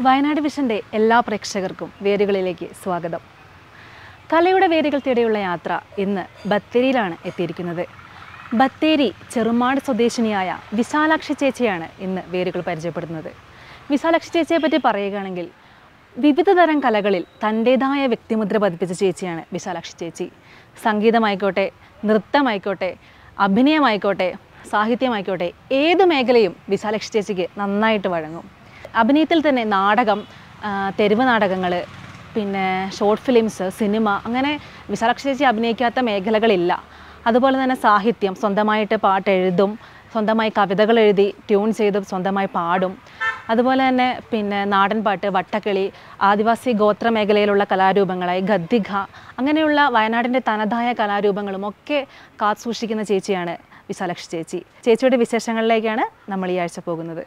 വയനാട് വിഷൻ്റെ എല്ലാ പ്രേക്ഷകർക്കും വേരുകളിലേക്ക് സ്വാഗതം കലയുടെ വേരുകൾ തേടിയുള്ള യാത്ര ഇന്ന് ബത്തേരിയിലാണ് എത്തിയിരിക്കുന്നത് ബത്തേരി ചെറുമാട് സ്വദേശിനിയായ വിശാലാക്ഷി ചേച്ചിയാണ് ഇന്ന് വേരുകൾ പരിചയപ്പെടുന്നത് വിശാലാക്ഷി ചേച്ചിയെ പറ്റി പറയുകയാണെങ്കിൽ വിവിധ തരം കലകളിൽ തൻ്റേതായ വ്യക്തിമുദ്ര പതിപ്പിച്ച ചേച്ചിയാണ് വിശാലാക്ഷി ചേച്ചി സംഗീതമായിക്കോട്ടെ നൃത്തമായിക്കോട്ടെ അഭിനയമായിക്കോട്ടെ സാഹിത്യമായിക്കോട്ടെ ഏത് മേഖലയും വിശാലാക്ഷി ചേച്ചിക്ക് നന്നായിട്ട് വഴങ്ങും അഭിനയത്തിൽ തന്നെ നാടകം ആ, തെരുവ് നാടകങ്ങൾ പിന്നെ ഷോർട്ട് ഫിലിംസ് സിനിമ അങ്ങനെ വിശാലാക്ഷി ചേച്ചി അഭിനയിക്കാത്ത മേഖലകളില്ല അതുപോലെ തന്നെ സാഹിത്യം സ്വന്തമായിട്ട് പാട്ട് എഴുതും സ്വന്തമായി കവിതകൾ എഴുതി ട്യൂൺ ചെയ്ത് സ്വന്തമായി പാടും അതുപോലെ തന്നെ പിന്നെ നാടൻ പാട്ട് വട്ടക്കിളി ആദിവാസി ഗോത്ര മേഖലയിലുള്ള കലാരൂപങ്ങളായി ഗദ്ദിക അങ്ങനെയുള്ള വയനാടിൻ്റെ തനതായ കലാരൂപങ്ങളും ഒക്കെ കാത്തു സൂക്ഷിക്കുന്ന ചേച്ചിയാണ് വിശാലാക്ഷി ചേച്ചി ചേച്ചിയുടെ വിശേഷങ്ങളിലേക്കാണ് നമ്മൾ ഈ ആഴ്ച പോകുന്നത്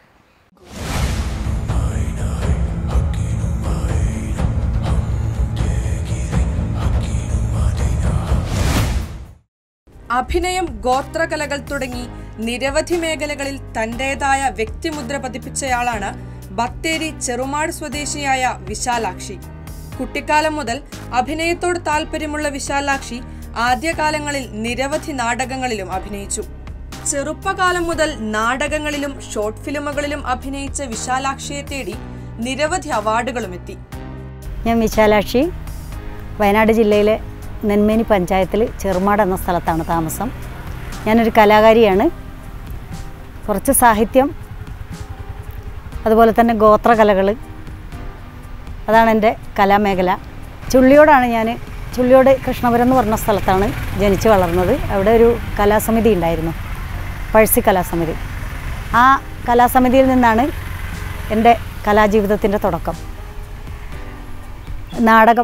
അഭിനയം ഗോത്രകലകൾ തുടങ്ങി നിരവധി മേഖലകളിൽ തന്റേതായ വ്യക്തിമുദ്ര പതിപ്പിച്ചയാളാണ് ബത്തേരി ചെറുമാട് സ്വദേശിയായ വിശാലാക്ഷി കുട്ടിക്കാലം മുതൽ അഭിനയത്തോട് താല്പര്യമുള്ള വിശാലാക്ഷി ആദ്യകാലങ്ങളിൽ നിരവധി നാടകങ്ങളിലും അഭിനയിച്ചു ചെറുപ്പകാലം മുതൽ നാടകങ്ങളിലും ഷോർട്ട് ഫിലിമുകളിലും അഭിനയിച്ച വിശാലാക്ഷിയെ തേടി നിരവധി അവാർഡുകളും എത്തി ഞാൻ വിശാലാക്ഷി വയനാട് ജില്ലയിലെ നെന്മേനി പഞ്ചായത്തിൽ ചെറുമാട് എന്ന സ്ഥലത്താണ് താമസം ഞാനൊരു കലാകാരിയാണ് കുറച്ച് സാഹിത്യം അതുപോലെ തന്നെ ഗോത്രകലകൾ അതാണ് എൻ്റെ കലാമേഖല ചുള്ളിയോടാണ് ഞാൻ ചുള്ളിയോട് കൃഷ്ണപുരം എന്ന് പറഞ്ഞ സ്ഥലത്താണ് ജനിച്ചു വളർന്നത് അവിടെ ഒരു കലാസമിതി ഉണ്ടായിരുന്നു പഴസി കലാസമിതി ആ കലാസമിതിയിൽ നിന്നാണ് എൻ്റെ കലാജീവിതത്തിൻ്റെ തുടക്കം നാടകം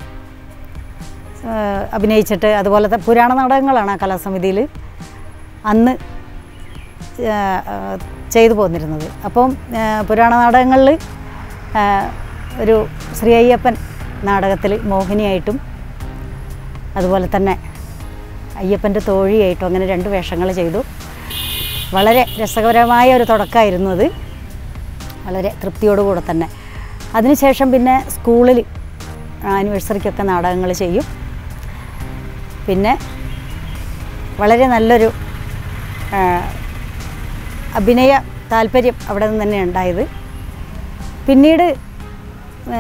ആ, അഭിനയിച്ചിട്ട് അതുപോലത്തെ പുരാണ നാടകങ്ങളാണ് ആ കലാസമിതിയിൽ അന്ന് ആ, ആ, ചെയ്തു പോന്നിരുന്നത് അപ്പം ആ, പുരാണ നാടകങ്ങളിൽ ആ, ഒരു ശ്രീ അയ്യപ്പൻ നാടകത്തിൽ മോഹിനിയായിട്ടും അതുപോലെ തന്നെ അയ്യപ്പൻ്റെ തോഴിയായിട്ടും അങ്ങനെ രണ്ട് വേഷങ്ങൾ ചെയ്തു വളരെ രസകരമായ ഒരു തുടക്കമായിരുന്നു അത് വളരെ തൃപ്തിയോടുകൂടെ തന്നെ അതിനുശേഷം പിന്നെ സ്കൂളിൽ ആനിവേഴ്സറിക്കൊക്കെ നാടകങ്ങൾ ചെയ്യും പിന്നെ വളരെ നല്ലൊരു ആ, അഭിനയ താല്പര്യം അവിടെ നിന്ന് തന്നെ ഉണ്ടായത് പിന്നീട് ആ,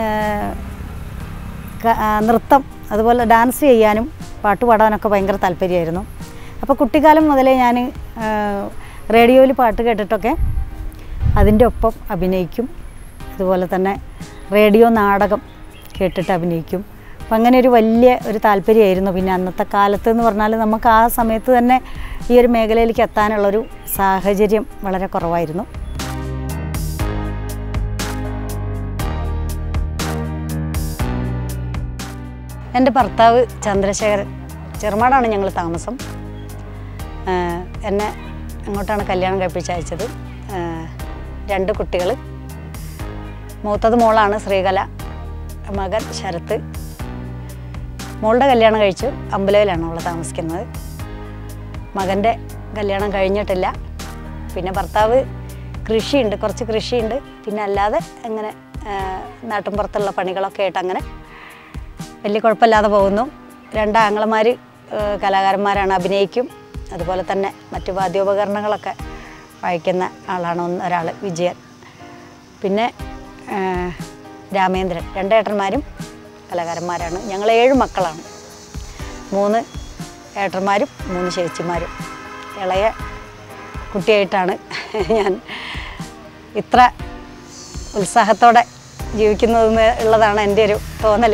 ക- ആ, നൃത്തം അതുപോലെ ഡാൻസ് ചെയ്യാനും പാട്ട് പാടാനൊക്കെ ഭയങ്കര താല്പര്യമായിരുന്നു അപ്പോൾ കുട്ടിക്കാലം മുതലേ ഞാൻ റേഡിയോയിൽ പാട്ട് കേട്ടിട്ടൊക്കെ അതിൻ്റെ ഒപ്പം അഭിനയിക്കും അതുപോലെ തന്നെ റേഡിയോ നാടകം കേട്ടിട്ട് അഭിനയിക്കും അപ്പം അങ്ങനെ ഒരു വലിയ ഒരു താല്പര്യമായിരുന്നു പിന്നെ അന്നത്തെ കാലത്ത് എന്ന് പറഞ്ഞാൽ നമുക്ക് ആ സമയത്ത് തന്നെ ഈ ഒരു മേഖലയിലേക്ക് എത്താനുള്ളൊരു സാഹചര്യം വളരെ കുറവായിരുന്നു എൻ്റെ ഭർത്താവ് ചന്ദ്രശേഖരൻ ചെറുമാടാണ് ഞങ്ങൾ താമസം ആഹ് എന്നെ അങ്ങോട്ടാണ് കല്യാണം കഴിപ്പിച്ചയച്ചത് ആഹ് രണ്ട് കുട്ടികൾ മൂത്തത് മോളാണ് ശ്രീകല മകൻ ശരത്ത് മോളുടെ കല്യാണം കഴിച്ചു അമ്പലയിലാണ് അവൾ താമസിക്കുന്നത് മകൻ്റെ കല്യാണം കഴിഞ്ഞിട്ടില്ല പിന്നെ ഭർത്താവ് കൃഷിയുണ്ട് കുറച്ച് കൃഷിയുണ്ട് പിന്നെ അല്ലാതെ അങ്ങനെ നാട്ടിൻപുറത്തുള്ള പണികളൊക്കെ ആയിട്ട് അങ്ങനെ വലിയ കുഴപ്പമില്ലാതെ പോകുന്നു രണ്ട് ആങ്ങളമാർ കലാകാരന്മാരാണ് അഭിനയിക്കും അതുപോലെ തന്നെ മറ്റു വാദ്യോപകരണങ്ങളൊക്കെ വായിക്കുന്ന ആളാണ് ഒന്ന് ഒരാൾ വിജയൻ പിന്നെ ആ, രാമേന്ദ്രൻ രണ്ട് ഏട്ടന്മാരും കലാകാരന്മാരാണ് ഞങ്ങൾ ഏഴ് മക്കളാണ് മൂന്ന് ഏട്ടന്മാരും മൂന്ന് ചേച്ചിമാരും ഇളയ കുട്ടിയായിട്ടാണ് ഞാൻ ഇത്ര ഉത്സാഹത്തോടെ ജീവിക്കുന്നതെന്ന് ഉള്ളതാണ് എൻ്റെ ഒരു തോന്നൽ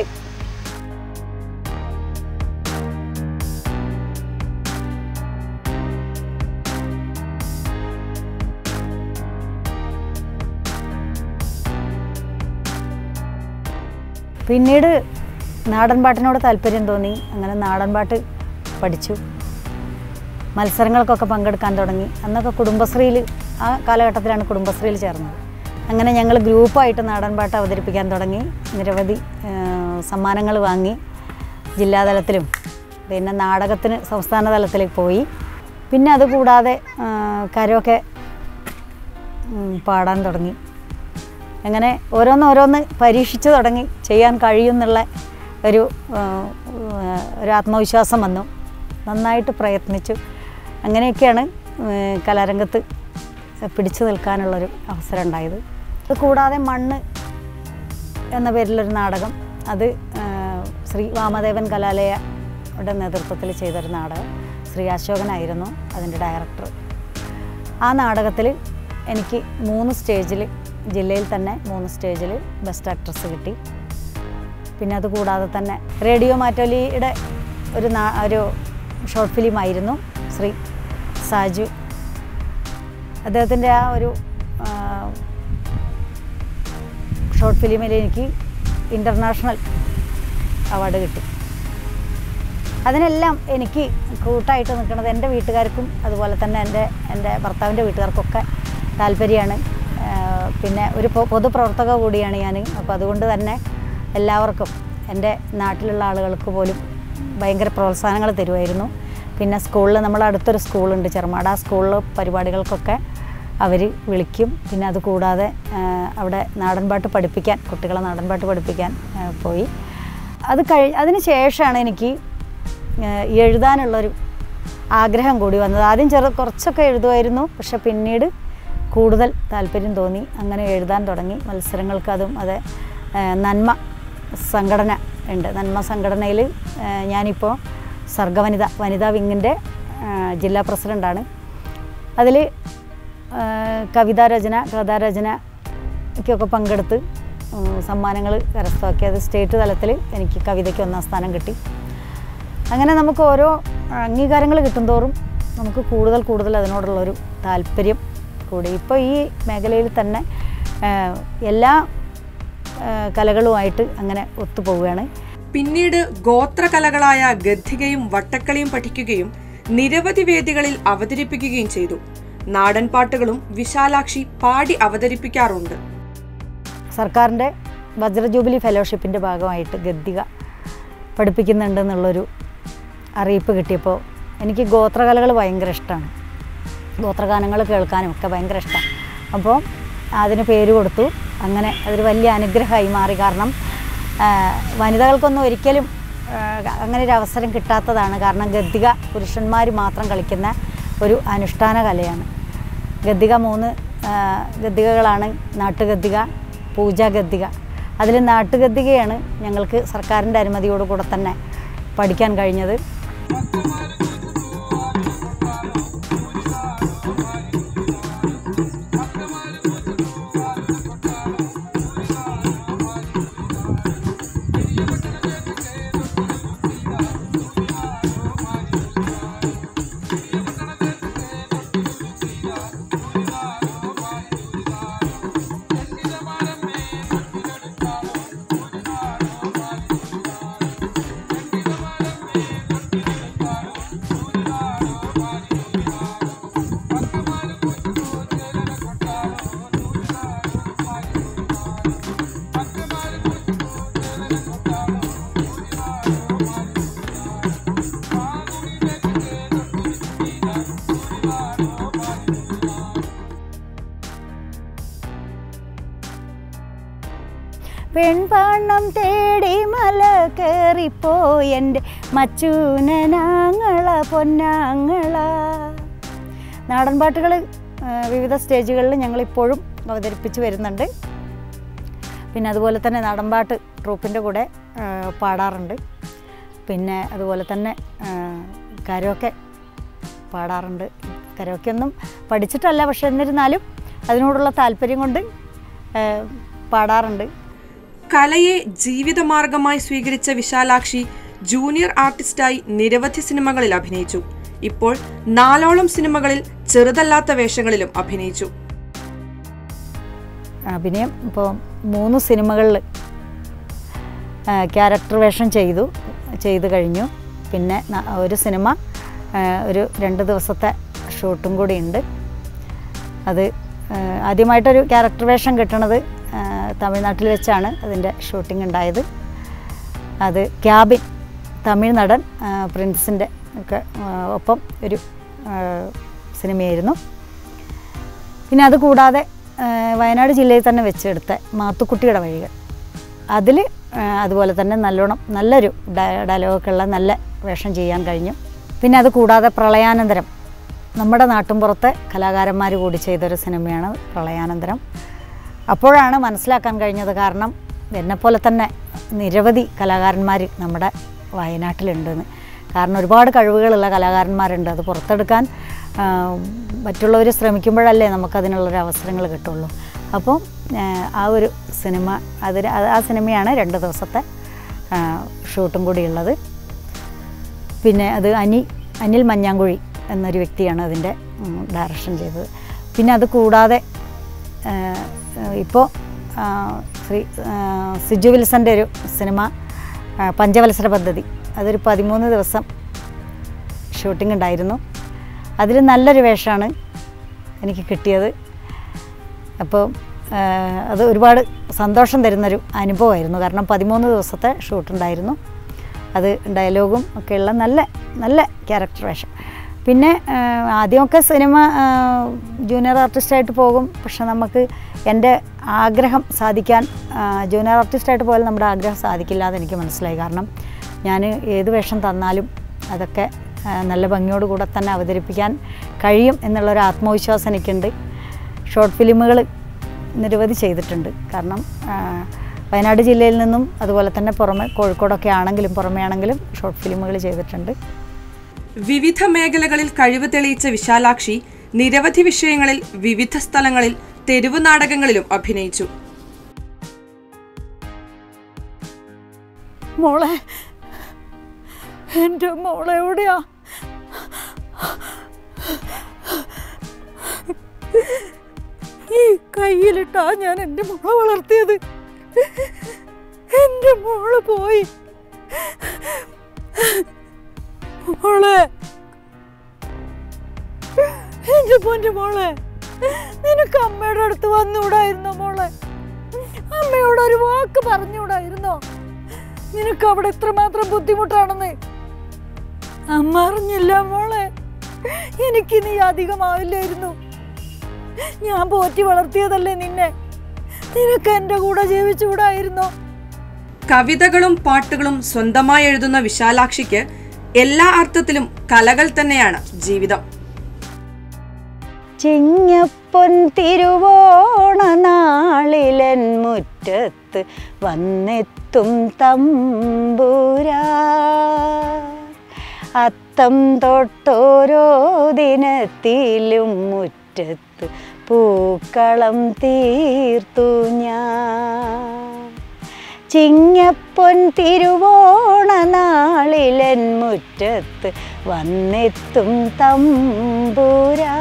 പിന്നീട് നാടൻ പാട്ടിനോട് താല്പര്യം തോന്നി അങ്ങനെ നാടൻ പാട്ട് പഠിച്ചു മത്സരങ്ങൾക്കൊക്കെ പങ്കെടുക്കാൻ തുടങ്ങി അന്നൊക്കെ കുടുംബശ്രീയിൽ ആ കാലഘട്ടത്തിലാണ് കുടുംബശ്രീയിൽ ചേർന്നത് അങ്ങനെ ഞങ്ങൾ ഗ്രൂപ്പായിട്ട് നാടൻ പാട്ട് അവതരിപ്പിക്കാൻ തുടങ്ങി നിരവധി സമ്മാനങ്ങൾ വാങ്ങി ജില്ലാതലത്തിലും പിന്നെ നാടകത്തിന് സംസ്ഥാന തലത്തിൽ പോയി പിന്നെ അതുകൂടാതെ കരോക്കെ ഉം, പാടാൻ തുടങ്ങി അങ്ങനെ ഓരോന്നോരോന്ന് പരീക്ഷിച്ച് തുടങ്ങി ചെയ്യാൻ കഴിയുമെന്നുള്ള ഒരു ആ, ആ, ഒരു ആത്മവിശ്വാസം വന്നു നന്നായിട്ട് പ്രയത്നിച്ചു അങ്ങനെയൊക്കെയാണ് ആ, കലാരംഗത്ത് പിടിച്ചു നിൽക്കാനുള്ളൊരു അവസരം ഉണ്ടായത് ഇത് കൂടാതെ മണ്ണ് എന്ന പേരിലൊരു നാടകം അത് ആ, ശ്രീ വാമദേവൻ കലാലയയുടെ നേതൃത്വത്തിൽ ചെയ്തൊരു നാടകം ശ്രീ അശോകനായിരുന്നു അതിൻ്റെ ഡയറക്ടർ ആ നാടകത്തിൽ എനിക്ക് മൂന്ന് സ്റ്റേജിൽ ജില്ലയിൽ തന്നെ മൂന്ന് സ്റ്റേജിൽ ബെസ്റ്റ് ആക്ട്രസ് കിട്ടി പിന്നെ അത് കൂടാതെ തന്നെ റേഡിയോ മാറ്റോലിയുടെ ഒരു നാ- ഒരു ഷോർട്ട് ഫിലിമായിരുന്നു ശ്രീ സാജു അദ്ദേഹത്തിൻ്റെ ആ ഒരു ആ, ഷോർട്ട് ഫിലിമിൽ എനിക്ക് ഇൻ്റർനാഷണൽ അവാർഡ് കിട്ടി അതിനെല്ലാം എനിക്ക് കൂട്ടായിട്ട് നിൽക്കുന്നത് എൻ്റെ വീട്ടുകാർക്കും അതുപോലെ തന്നെ എൻ്റെ എൻ്റെ ഭർത്താവിൻ്റെ വീട്ടുകാർക്കൊക്കെ താല്പര്യമാണ് ആഹ് പിന്നെ ഒരു പൊ- പൊതുപ്രവർത്തക കൂടിയാണ് ഞാൻ അപ്പോൾ അതുകൊണ്ട് തന്നെ എല്ലാവർക്കും എൻ്റെ നാട്ടിലുള്ള ആളുകൾക്ക് പോലും ഭയങ്കര പ്രോത്സാഹനങ്ങൾ തരുമായിരുന്നു പിന്നെ സ്കൂളിൽ നമ്മുടെ അടുത്തൊരു സ്കൂളുണ്ട് ചെറുമാട് ആ സ്കൂളിൽ പരിപാടികൾക്കൊക്കെ അവർ വിളിക്കും പിന്നെ അത് കൂടാതെ ആഹ് അവിടെ നാടൻപാട്ട് പഠിപ്പിക്കാൻ കുട്ടികളെ നാടൻപാട്ട് പഠിപ്പിക്കാൻ ആഹ് പോയി അത് കഴി അതിന് ശേഷമാണ് എനിക്ക് ഏഹ് എഴുതാനുള്ളൊരു ആഗ്രഹം കൂടി വന്നത് ആദ്യം ചെറു കുറച്ചൊക്കെ എഴുതുമായിരുന്നു പക്ഷെ പിന്നീട് കൂടുതൽ താല്പര്യം തോന്നി അങ്ങനെ എഴുതാൻ തുടങ്ങി മത്സരങ്ങൾക്ക് അതും അത് ഏഹ് നന്മ സംഘടന ഉണ്ട് നന്മ സംഘടനയിൽ ഞാനിപ്പോൾ സർഗവനിത വനിതാ വിങ്ങിൻ്റെ ജില്ലാ പ്രസിഡൻ്റാണ് അതിൽ കവിതാരചന കഥാരചനയ്ക്കൊക്കെ പങ്കെടുത്ത് സമ്മാനങ്ങൾ കരസ്ഥമാക്കി അത് സ്റ്റേറ്റ് തലത്തിൽ എനിക്ക് കവിതയ്ക്ക് ഒന്നാം സ്ഥാനം കിട്ടി അങ്ങനെ നമുക്ക് ഓരോ അംഗീകാരങ്ങൾ കിട്ടുന്തോറും നമുക്ക് കൂടുതൽ കൂടുതൽ അതിനോടുള്ളൊരു താല്പര്യം കൂടി ഇപ്പോൾ ഈ മേഖലയിൽ തന്നെ ആ, എല്ലാ ആ, കലകളുമായിട്ട് അങ്ങനെ ഒത്തുപോവുകയാണ് പിന്നീട് ഗോത്രകലകളായ ഗദ്ദികയും വട്ടക്കളിയും പഠിക്കുകയും നിരവധി വേദികളിൽ അവതരിപ്പിക്കുകയും ചെയ്തു നാടൻ പാട്ടുകളും വിശാലാക്ഷി പാടി അവതരിപ്പിക്കാറുണ്ട് സർക്കാരിൻ്റെ വജ്രജൂബിലി ഫെലോഷിപ്പിൻ്റെ ഭാഗമായിട്ട് ഗദ്ദിക പഠിപ്പിക്കുന്നുണ്ടെന്നുള്ളൊരു അറിയിപ്പ് കിട്ടിയപ്പോൾ എനിക്ക് ഗോത്രകലകൾ ഭയങ്കര ഇഷ്ടമാണ് ഗോത്രഗാനങ്ങൾ കേൾക്കാനും ഒക്കെ ഭയങ്കര ഇഷ്ടമാണ് അപ്പോൾ അതിന് പേര് കൊടുത്തു അങ്ങനെ അതൊരു വലിയ അനുഗ്രഹമായി മാറി കാരണം ആ, വനിതകൾക്കൊന്നും ഒരിക്കലും ആ, അങ്ങനെ ഒരു അവസരം കിട്ടാത്തതാണ് കാരണം ഗദ്ദിക പുരുഷന്മാർ മാത്രം കളിക്കുന്ന ഒരു അനുഷ്ഠാന കലയാണ് ഗദ്ദിക മൂന്ന് ആ, ഗദ്ദികകളാണ് നാട്ടുഗദ്ദിക പൂജാ ഗദ്ദിക അതിൽ നാട്ടുഗദ്ദികയാണ് ഞങ്ങൾക്ക് സർക്കാരിൻ്റെ അനുമതിയോടുകൂടെ തന്നെ പഠിക്കാൻ കഴിഞ്ഞത് പെൺപാണ്ണം തേടി മല കയറിപ്പോയെൻ്റെ മച്ചൂനനാങ്ങള പൊന്നാങ്ങള നാടൻ പാട്ടുകൾ വിവിധ സ്റ്റേജുകളിൽ ഞങ്ങളിപ്പോഴും അവതരിപ്പിച്ച് വരുന്നുണ്ട് പിന്നെ അതുപോലെ തന്നെ നാടൻപാട്ട് ട്രൂപ്പിൻ്റെ കൂടെ ആ, പാടാറുണ്ട് പിന്നെ അതുപോലെ തന്നെ കരോക്കെ പാടാറുണ്ട് കരോക്കെ ഒന്നും പഠിച്ചിട്ടല്ല പക്ഷെ എന്നിരുന്നാലും അതിനോടുള്ള താല്പര്യം കൊണ്ട് ആ, പാടാറുണ്ട് കലയെ ജീവിതമാർഗമായി സ്വീകരിച്ച വിശാലാക്ഷി ജൂനിയർ ആർട്ടിസ്റ്റായി നിരവധി സിനിമകളിൽ അഭിനയിച്ചു ഇപ്പോൾ നാലോളം സിനിമകളിൽ ചെറുതല്ലാത്ത വേഷങ്ങളിലും അഭിനയിച്ചു അഭിനയം ഇപ്പോൾ മൂന്ന് സിനിമകളിൽ ക്യാരക്ടർ വേഷം ചെയ്തു ചെയ്തു കഴിഞ്ഞു പിന്നെ ന- ഒരു സിനിമ ആ, ഒരു രണ്ട് ദിവസത്തെ ഷൂട്ടും കൂടി ഉണ്ട് അത് ആ, ആദ്യമായിട്ടൊരു ക്യാരക്ടർ വേഷം കിട്ടണത് ആ, തമിഴ്നാട്ടിൽ വെച്ചാണ് അതിൻ്റെ ഷൂട്ടിംഗ് ഉണ്ടായത് അത് ക്യാബിൻ തമിഴ് നടൻ ആ, പ്രിൻസിൻ്റെ ഒക്കെ ആ, ഒപ്പം ഒരു ആ, സിനിമയായിരുന്നു പിന്നെ അത് കൂടാതെ ആ, വയനാട് ജില്ലയിൽ തന്നെ വെച്ചെടുത്ത മാത്തുക്കുട്ടിയുടെ വഴികൾ അതിൽ അതുപോലെ തന്നെ നല്ലോണം നല്ലൊരു ഡ- ഡയലോഗൊക്കെ ഉള്ള നല്ല വേഷം ചെയ്യാൻ കഴിഞ്ഞു പിന്നെ അത് കൂടാതെ പ്രളയാനന്തരം നമ്മുടെ നാട്ടിൻപുറത്തെ കലാകാരന്മാർ കൂടി ചെയ്തൊരു സിനിമയാണ് പ്രളയാനന്തരം അപ്പോഴാണ് മനസ്സിലാക്കാൻ കഴിഞ്ഞത് കാരണം എന്നെപ്പോലെ തന്നെ നിരവധി കലാകാരന്മാർ നമ്മുടെ വയനാട്ടിലുണ്ടെന്ന് കാരണം ഒരുപാട് കഴിവുകളുള്ള കലാകാരന്മാരുണ്ട് അത് പുറത്തെടുക്കാൻ ആ, മറ്റുള്ളവർ ശ്രമിക്കുമ്പോഴല്ലേ നമുക്കതിനുള്ളൊരു അവസരങ്ങൾ കിട്ടുള്ളൂ അപ്പോൾ ആ, ആ ഒരു സിനിമ അതിൽ ആ സിനിമയാണ് രണ്ട് ദിവസത്തെ ആ, ഷൂട്ടും കൂടിയുള്ളത് പിന്നെ അത് അനി അനിൽ മഞ്ഞാങ്കുഴി എന്നൊരു വ്യക്തിയാണ് അതിൻ്റെ ഡയറക്ഷൻ ചെയ്തത് പിന്നെ അത് കൂടാതെ ഇപ്പോൾ ശ്രീ ആ, സിജു വിൽസൻ്റെ ഒരു സിനിമ ആ, പഞ്ചവത്സര പദ്ധതി അതൊരു പതിമൂന്ന് ദിവസം ഷൂട്ടിംഗ് ഉണ്ടായിരുന്നു അതിൽ നല്ലൊരു വേഷമാണ് എനിക്ക് കിട്ടിയത് അപ്പോൾ ആ, അത് ഒരുപാട് സന്തോഷം തരുന്നൊരു അനുഭവമായിരുന്നു കാരണം പതിമൂന്ന് ദിവസത്തെ ഷൂട്ടുണ്ടായിരുന്നു അത് ഡയലോഗും ഒക്കെയുള്ള നല്ല നല്ല ക്യാരക്ടർ വേഷം പിന്നെ ആ, ആദ്യമൊക്കെ സിനിമ ആ, ജൂനിയർ ആർട്ടിസ്റ്റായിട്ട് പോകും പക്ഷെ നമുക്ക് എൻ്റെ ആഗ്രഹം സാധിക്കാൻ ആ, ജൂനിയർ ആർട്ടിസ്റ്റായിട്ട് പോയാൽ നമ്മുടെ ആഗ്രഹം സാധിക്കില്ല എന്ന് എനിക്ക് മനസ്സിലായി കാരണം ഞാൻ ഏത് വേഷം തന്നാലും അതൊക്കെ ആ, നല്ല ഭംഗിയോട് കൂടെ തന്നെ അവതരിപ്പിക്കാൻ കഴിയും എന്നുള്ളൊരു ആത്മവിശ്വാസം എനിക്കുണ്ട് ഷോർട്ട് ഫിലിമുകൾ നിരവധി ചെയ്തിട്ടുണ്ട് കാരണം ആ, വയനാട് ജില്ലയിൽ നിന്നും അതുപോലെ തന്നെ പുറമെ കോഴിക്കോടൊക്കെ ആണെങ്കിലും പുറമെ ആണെങ്കിലും ഷോർട്ട് ഫിലിമുകൾ ചെയ്തിട്ടുണ്ട് വിവിധ മേഖലകളിൽ കഴിവ് തെളിയിച്ച വിശാലാക്ഷി നിരവധി വിഷയങ്ങളിൽ വിവിധ സ്ഥലങ്ങളിൽ തെരുവ് നാടകങ്ങളിലും അഭിനയിച്ചു മോളെ എൻ്റെ മോളെ എവിടെയാ ഈ കയ്യിലിട്ടാ ഞാൻ എൻ്റെ മോളെ വളർത്തിയത് എൻ്റെ മോള് പോയി മോളെ എൻ്റെ പൊൻ്റെ മോളെ നിനക്ക് അമ്മയുടെ അടുത്ത് വന്നുകൂടായിരുന്നോ മോളെ അമ്മയോട് ഒരു വാക്ക് പറഞ്ഞുകൂടായിരുന്നോ നിനക്ക് അവിടെ ഇത്രമാത്രം ബുദ്ധിമുട്ടാണെന്ന് അമ്മ അറിഞ്ഞില്ല മോളെ എനിക്ക് നീ അധികമാവില്ലായിരുന്നു ഞാൻ പോറ്റി വളർത്തിയതല്ലേ നിന്നെ നിനക്ക് എൻ്റെ കൂടെ ജീവിച്ചുകൂടായിരുന്നോ കവിതകളും പാട്ടുകളും സ്വന്തമായി എഴുതുന്ന വിശാലാക്ഷിക്ക് എല്ലാ അർത്ഥത്തിലും കലകൾ തന്നെയാണ് ജീവിതം ചിങ്ങപ്പൊൻ തിരുവോണ നാളിലൻ മുറ്റത്ത് വന്നെത്തും തമ്പൂരാ അത്തം തൊട്ടോരോ ദിനത്തിലും മുറ്റത്ത് പൂക്കളം തീർത്തു ഞാൻ ചിങ്ങപ്പൊൻ തിരുവോണ നാളിലൻ മുറ്റത്ത് വന്നെത്തും തമ്പൂരാ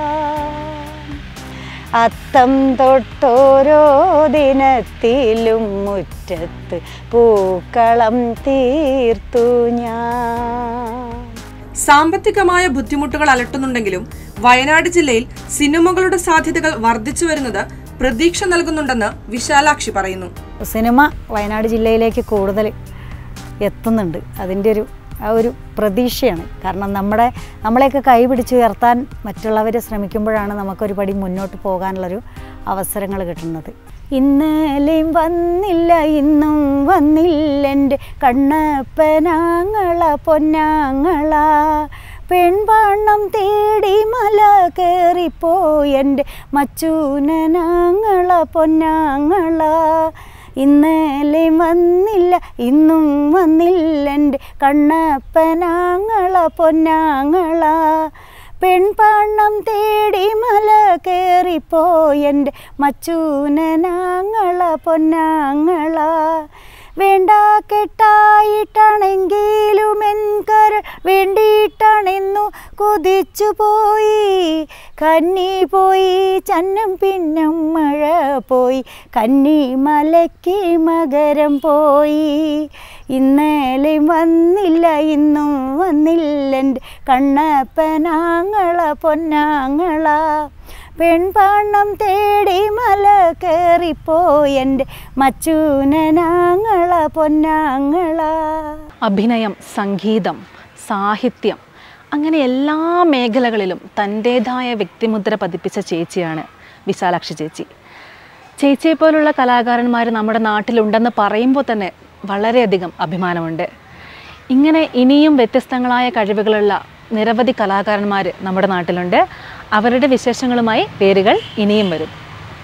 അത്തം തൊട്ടോരോ ദിനത്തിലും മുറ്റത്ത് പൂക്കളം തീർത്തു ഞാൻ സാമ്പത്തികമായ ബുദ്ധിമുട്ടുകൾ അലട്ടുന്നുണ്ടെങ്കിലും വയനാട് ജില്ലയിൽ സിനിമകളുടെ സാധ്യതകൾ വർദ്ധിച്ചു വരുന്നത് പ്രതീക്ഷ നൽകുന്നുണ്ടെന്ന് വിശാലാക്ഷി പറയുന്നു സിനിമ വയനാട് ജില്ലയിലേക്ക് കൂടുതൽ എത്തുന്നുണ്ട് അതിൻ്റെ ഒരു ആ ഒരു പ്രതീക്ഷയാണ് കാരണം നമ്മുടെ നമ്മളെയൊക്കെ കൈപിടിച്ചുയർത്താൻ മറ്റുള്ളവർ ശ്രമിക്കുമ്പോഴാണ് നമുക്കൊരു പടി മുന്നോട്ട് പോകാനുള്ളൊരു അവസരങ്ങൾ കിട്ടുന്നത് ഇന്നലെയും വന്നില്ല ഇന്നും വന്നില്ല എൻ്റെ കണ്ണപ്പനാങ്ങള പൊന്നാങ്ങള പെൺപാണ്ണം തേടി മല കയറിപ്പോയെൻ്റെ മച്ചൂനനാങ്ങള പൊന്നാങ്ങള ഇന്നലെയും വന്നില്ല ഇന്നും വന്നില്ല എൻ്റെ കണ്ണപ്പനാങ്ങള പൊന്നാങ്ങള പെൺപാണ്ണം തേടി മല കയറിപ്പോയെൻ്റെ മച്ചൂനനാങ്ങള പൊന്നാങ്ങള വേണ്ട കെട്ടായിട്ടാണെങ്കിലും എൻകര വേണ്ടിയിട്ടാണെന്നു കൊതിച്ചു പോയി കന്നി പോയി ചന്നം പിന്നം മഴ പോയി കന്നി മലയ്ക്ക് മകരം പോയി ഇന്നലെ വന്നില്ല ഇന്നും വന്നില്ല എൻ്റെ കണ്ണപ്പനാങ്ങള പൊന്നാങ്ങള പെൺപാണ്ണം തേടി മല കയറിപ്പോയെൻ്റെ മച്ചൂനനാങ്ങള പൊന്നാങ്ങള അഭിനയം സംഗീതം സാഹിത്യം അങ്ങനെ എല്ലാ മേഖലകളിലും തൻ്റേതായ വ്യക്തിമുദ്ര പതിപ്പിച്ച ചേച്ചിയാണ് വിശാലാക്ഷി ചേച്ചി ചേച്ചിയെ പോലുള്ള കലാകാരന്മാർ നമ്മുടെ നാട്ടിലുണ്ടെന്ന് പറയുമ്പോൾ തന്നെ വളരെയധികം അഭിമാനമുണ്ട് ഇങ്ങനെ ഇനിയും വ്യത്യസ്തങ്ങളായ കഴിവുകളുള്ള നിരവധി കലാകാരന്മാർ നമ്മുടെ നാട്ടിലുണ്ട് അവരുടെ വിശേഷങ്ങളുമായി പേരുകൾ ഇനിയും വരും